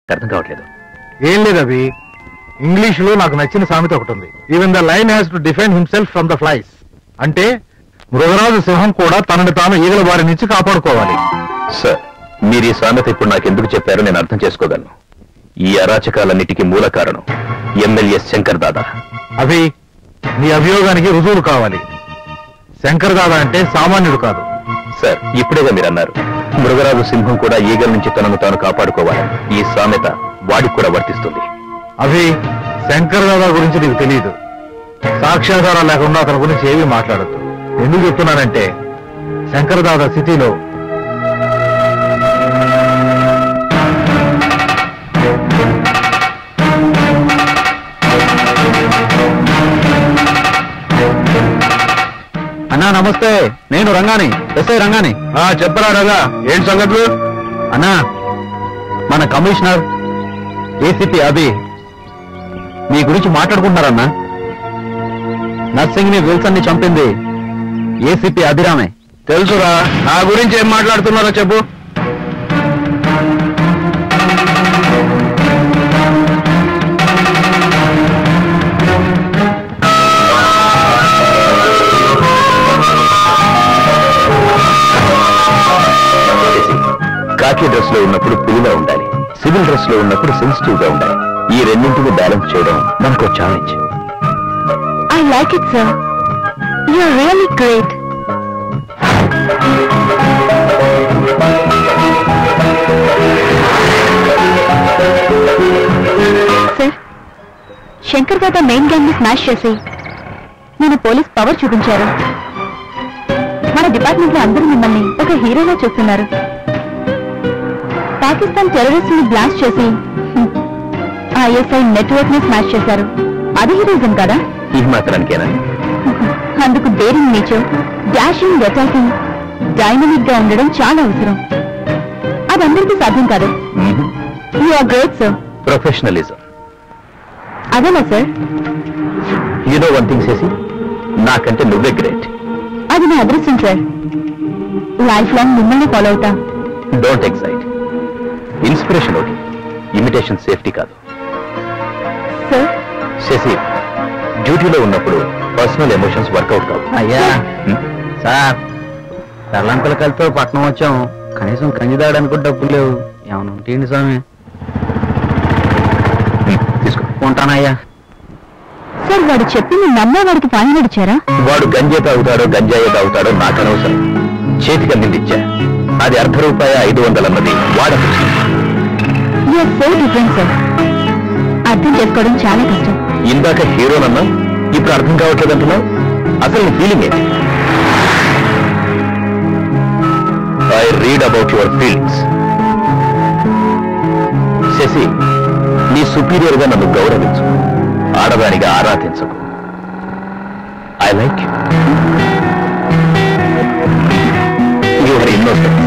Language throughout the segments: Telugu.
అర్థం కావట్లేదు ఏం లేదు అవి ఇంగ్లీష్ లో నాకు నచ్చిన సామెత ఒకటి ఉంది even the lion has to defend himself from the flies అంటే మృగరాజు సింహం కూడా తనని తాను ఈగల బారి నుంచి కాపాడుకోవాలి సార్ మీరు ఈ సామెత ఇప్పుడు నాకు ఎందుకు చెప్పారో నేను అర్థం చేసుకోగలను ఈ అరాచకాలన్నిటికీ మూల కారణం ఎమ్మెల్యే శంకర్ దాదా అవి నీ అభియోగానికి రుజువులు కావాలి శంకర్ దాదా అంటే సామాన్యుడు కాదు సార్ ఇప్పుడేగా మీరు అన్నారు మృగరాజు సింహం కూడా ఈగల నుంచి తనను తాను కాపాడుకోవాలని ఈ సామెత వాడికి కూడా వర్తిస్తుంది అవి శంకర్ దాదా గురించి నీకు తెలియదు సాక్ష్యాధారాలు లేకుండా అతని గురించి ఏమీ మాట్లాడద్దు ఎందుకు చెప్తున్నానంటే శంకర్ దాదా సిటీలో అన్నా నమస్తే నేను రంగాని ఎస్ఐ రంగాని ఆ చెప్పరా రంగా ఏంటి సంగతులు అన్నా మన కమిషనర్ ఏసీపీ అభి మీ గురించి మాట్లాడుకుంటున్నారన్నా నర్సింగ్ ని విల్సన్ ని చంపింది ఏసీపీ అభిరామే తెలుసురా నా గురించి ఏం మాట్లాడుతున్నారో చెప్పు చేసి కాకి డ్రెస్ లో ఉన్నప్పుడు పులిలా ఉండాలి సివిల్ డ్రెస్ లో ఉన్నప్పుడు సెన్సిటివ్ గా ఉండాలి ఈ రెండింటిని బ్యాలెన్స్ చేయడం మనకు challenge I like it, sir. You're really great. Sir Shankar Dada main gang ని స్మాష్ చేసి నేను పోలీస్ పవర్ చూపించారు మన డిపార్ట్మెంట్ లో అందరూ మిమ్మల్ని ఒక హీరోలా చూస్తున్నారు పాకిస్తాన్ టెర్రరిస్ట్ ని బ్లాస్ట్ చేసి ఐఎస్ఐ నెట్వర్క్ ని స్మాష్ చేశారు అది హీరోయిజం కదా ఈ మాత్రానికేనా అందుకు daring nature dashing attacking dynamic గా ఉండడం చాలా అవసరం అది అందరికీ సాధ్యం కాదు you are great sir professionalism అదేనా sir you know one thing చేసి నాకంటే నువ్వే గ్రేట్ అది నా అదృష్టం సార్ లైఫ్ లాంగ్ మిమ్మల్ని ఫాలో అవుతా డోంట్ ఎక్సైట్ ఇన్స్పిరేషన్ ఒకటి ఇమిటేషన్ సేఫ్టీ కాదు సార్ శశి డ్యూటీలో ఉన్నప్పుడు పర్సనల్ ఎమోషన్స్ వర్కౌట్ కావు అయ్యా హ్మ్? సార్ పిల్లలతో పట్నం వచ్చాం కనీసం కంది దాడానికి డబ్బులు లేవు ఏమైనా ఉంటేండి స్వామి హ్మ్, తీసుకో ఉంటానయ్యా సార్ వాడు చెప్పింది నమ్మేవాడికి ఫైన్ ఇచ్చారా వాడు గంజే తాగుతాడో గంజాయే తాగుతాడో నాకు అనవసరం చేతికి అందిందిచ్చా అది అర్ధ రూపాయ ఐదు వందలన్నది వాడ యూఆర్ సో డిఫరెంట్ సార్ అర్థం చేసుకోవడం చాలా కష్టం ఇందాక హీరోనన్నా ఇప్పుడు అర్థం కావట్లేదు అంటున్నావు అసలు నీ ఫీలింగ్ ఏంటి I read about your feelings Sasi నీ సుపీరియర్ గా నన్ను గౌరవించు ఆడదానిగా ఆరాధించకు I like your innocent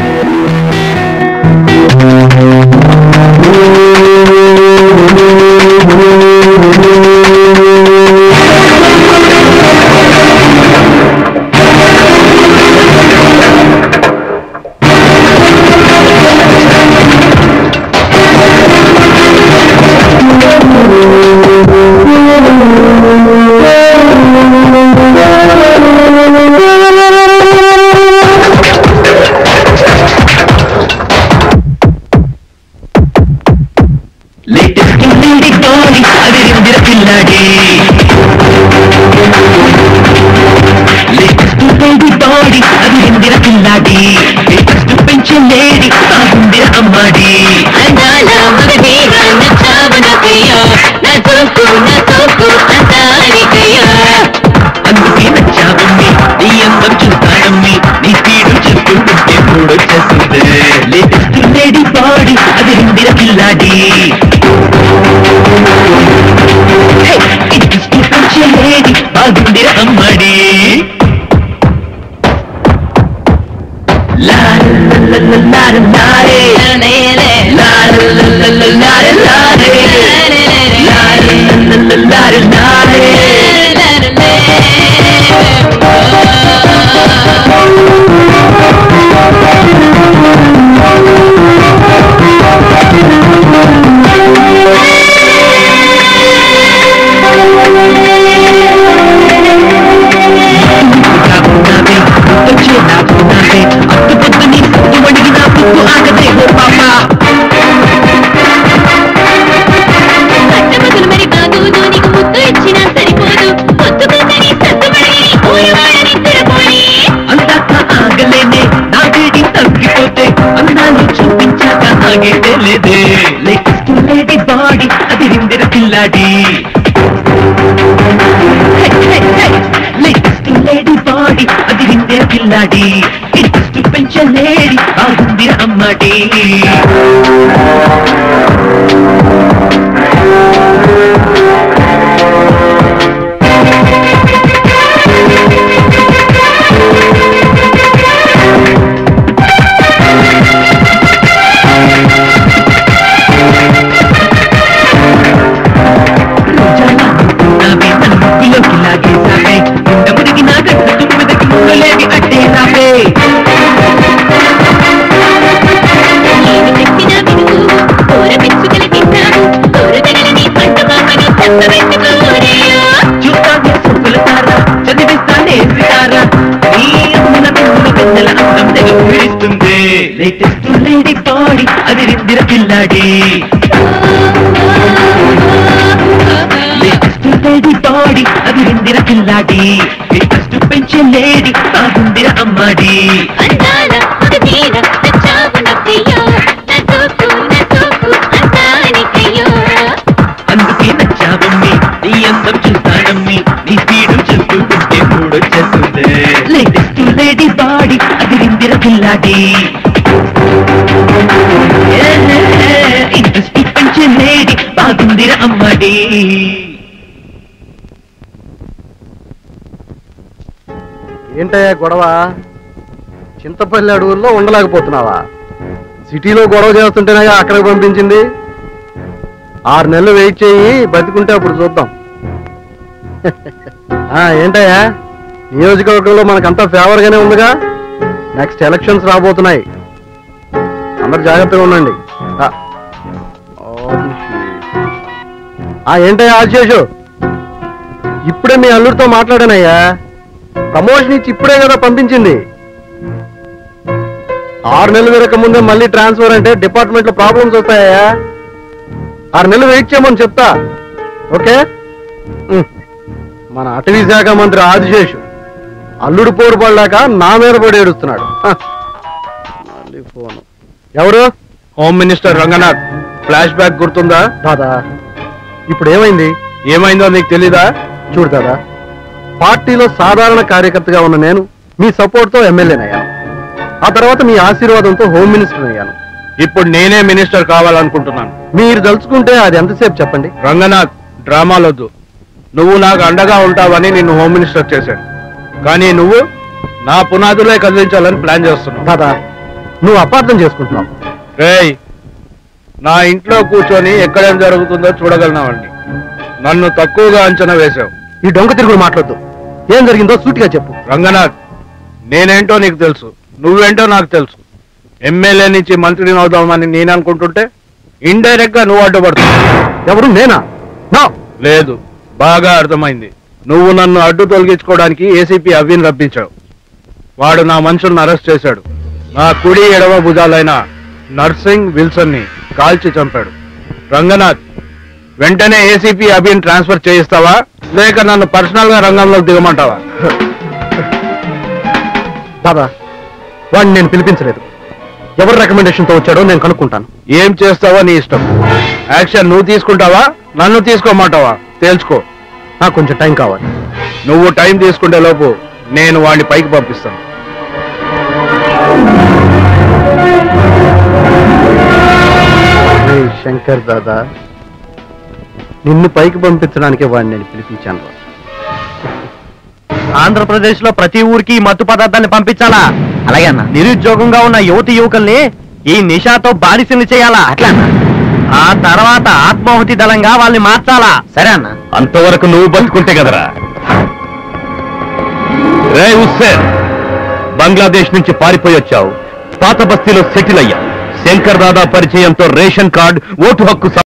latest నుండి తోని అదిరిందిర పిల్లాడి లేటెస్ట్ నుండి తోడి అదిరిందిర పిల్లాడి లేటెస్ట్ పెంచే లేడి సాగుందిర అమ్మాడి అందాల మగధీరా నచ్చావనకయ్యా నా తోకు నా తోకు అందానికయ్యా అందుకే నచ్చావమ్మి నీ అందం చూస్తానమ్మి నీ స్పీడు చెప్తుంటే మూడొచ్చేస్తుంది లేటెస్ట్ లేడీ బాడీ అదిరిందిర పిల్లాడి లేటెస్ట్ పెంచే లేడి బాగుందిర అమ్మాడి La la la la la la la la la la body అది రిందిర పిల్లాడి లేటెస్ట్ లేడీ బాడీ అది రిందిర పిల్లాడి ఇంట్రెస్ట్ పెంచలేడి బాగుందిర అమ్మాడి రోజాలా నావే నన్ను ముగ్గులోకి లాగేశావే గుండ మురిగి నా గడ్డ తుమ్మిదకి ముక్కలేవి అడ్డేసావే ఏమి చెప్పినా వినువు కూర మెచ్చుకలు తిన్నావు కూరగాయలని పంట మామని చంపబెట్టుకోరియా చూస్తావే సొక్కుల తార చదివిస్తానే సితార నీ అమ్ముల పిల్లల పెద్దల అందం తెగ పీడిస్తుంది లేటెస్ట్ లేడీ బాడీ అది రిందిర పిల్లాడి లేటెస్ట్ లేడీ బాడీ అది రిందిర పిల్లాడి లేటెస్ట్ పెంచే లేడీ బాగుందిర అమ్మాడి అందాల ఒక తీర నచ్చావు నవ్వయ్యో నా సోకు నా సోకు అందానికయ్యో అందుకే నచ్చావమ్మి నీ అందం చూస్తానమ్మి నీ స్పీడు చూస్తూ ఉంటే మూడొచ్చేస్తుంది లేటెస్ట్ లేడీ బాడీ అది రిందిర పిల్లాడి ఇంట్రెస్ట్ పెంచే లేడీ బాగుందిర అమ్మాడి ఏంటయ్యా గొడవ చింతపల్లి అడవుల్లో ఉండలేకపోతున్నావా సిటీలో గొడవ చేస్తుంటేనే అక్కడికి పంపించింది ఆరు నెలలు వెయిట్ చేయి బతికుంటే అప్పుడు చూద్దాం ఆ, ఏంటయ్యా నియోజకవర్గంలో మనకంతా ఫేవర్ గానే ఉందిగా నెక్స్ట్ ఎలక్షన్స్ రాబోతున్నాయి అందరు జాగ్రత్తగా ఉండండి ఆ, ఆ, ఏంటయ్యా ఆశేషు ఇప్పుడే మీ అల్లుడితో మాట్లాడానయ్యా ప్రమోషన్ ఇచ్చి ఇప్పుడే కదా పంపించింది ఆరు నెలలు తిరగక ముందే మళ్ళీ ట్రాన్స్ఫర్ అంటే డిపార్ట్మెంట్ లో ప్రాబ్లమ్స్ వస్తాయా ఆరు నెలలు వెయిట్ చేయమని చెప్తా ఓకే ఉమ్. మన అటవీ శాఖ మంత్రి ఆదిశేషు అల్లుడు పోరు పడ్డాక నా మీద పడి ఏడుస్తున్నాడు హ. మళ్ళీ ఫోన్ ఎవరు home minister Ranganath flashback గుర్తుందా దాదా ఇప్పుడు ఏమైంది ఏమైందో నీకు తెలీదా చూడు దాదా పార్టీలో సాధారణ కార్యకర్తగా ఉన్న నేను మీ సపోర్ట్తో ఎమ్మెల్యేనయ్యాను ఆ తర్వాత మీ ఆశీర్వాదంతో హోమ్ మినిస్టర్ అయ్యాను ఇప్పుడు నేనే మినిస్టర్ కావాలనుకుంటున్నాను మీరు తలుచుకుంటే అది ఎంతసేపు చెప్పండి రంగనాథ్ డ్రామాలొద్దు నువ్వు నాకు అండగా ఉంటావని నిన్ను హోమ్ మినిస్టర్ చేశాను కానీ నువ్వు నా పునాదులే కదిలించాలని ప్లాన్ చేస్తున్నావు దాదా నువ్వు అపార్థం చేసుకుంటున్నావు రేయ్ నా ఇంట్లో కూర్చొని ఎక్కడేం జరుగుతుందో చూడగలనావండి నన్ను తక్కువగా అంచనా వేశావు ఈ డొంక తిరుగుడు మాట్లాడద్దు ఏం జరిగిందో సూటిగా చెప్పు రంగనాథ్ నేనేంటో నీకు తెలుసు నువ్వేంటో నాకు తెలుసు ఎమ్మెల్యే నుంచి మంత్రిని అవుదామని నేను అనుకుంటుంటే ఇండైరెక్ట్ గా నువ్వు అడ్డుపడుతున్నావు ఎవరు నేనా నా లేదు బాగా అర్థమైంది నువ్వు నన్ను అడ్డు తొలగించుకోవడానికి ఏసీపీ అవిన్ రప్పించావు వాడు నా మనుషులను అరెస్ట్ చేశాడు నా కుడి ఎడమ భుజాలైన నర్సింగ్ విల్సన్ ని కాల్చి చంపాడు రంగనాథ్ వెంటనే ఏసీపీ అభిన్ ట్రాన్స్ఫర్ చేయిస్తావా లేక నన్ను పర్సనల్ గా రంగంలోకి దిగమంటావా దాదా వాడిని నేను పిలిపించలేదు ఎవరి recommendation తో వచ్చాడో నేను కనుక్కుంటాను ఏం చేస్తావో నీ ఇష్టం యాక్షన్ నువ్వు తీసుకుంటావా నన్ను తీసుకోమంటావా తేల్చుకో నాకు కొంచెం టైం కావాలి నువ్వు టైం తీసుకుంటే లోపు నేను వాడిని పైకి పంపిస్తాను ఏయ్ శంకర్ దాదా నిన్ను పైకి పంపించడానికే వాడిని నేను పిలిపించాను రా. ఆంధ్రప్రదేశ్ లో ప్రతి ఊరికి ఈ మత్తు పదార్థాన్ని పంపించాలా అలాగే అన్న నిరుద్యోగంగా ఉన్న యువతి యువకుల్ని ఈ నిషాతో బానిసలు చేయాలా అట్లా ఆ తర్వాత ఆత్మాహుతి దళంగా వాళ్ళని మార్చాలా సరే అన్న అంతవరకు నువ్వు బతుకుంటే కదరా రే హుస్సేన్ బంగ్లాదేశ్ నుంచి పారిపోయి వచ్చావు పాత బస్తీలో సెటిల్ అయ్యావు శంకర్ దాదా పరిచయంతో రేషన్ కార్డ్ ఓటు హక్కు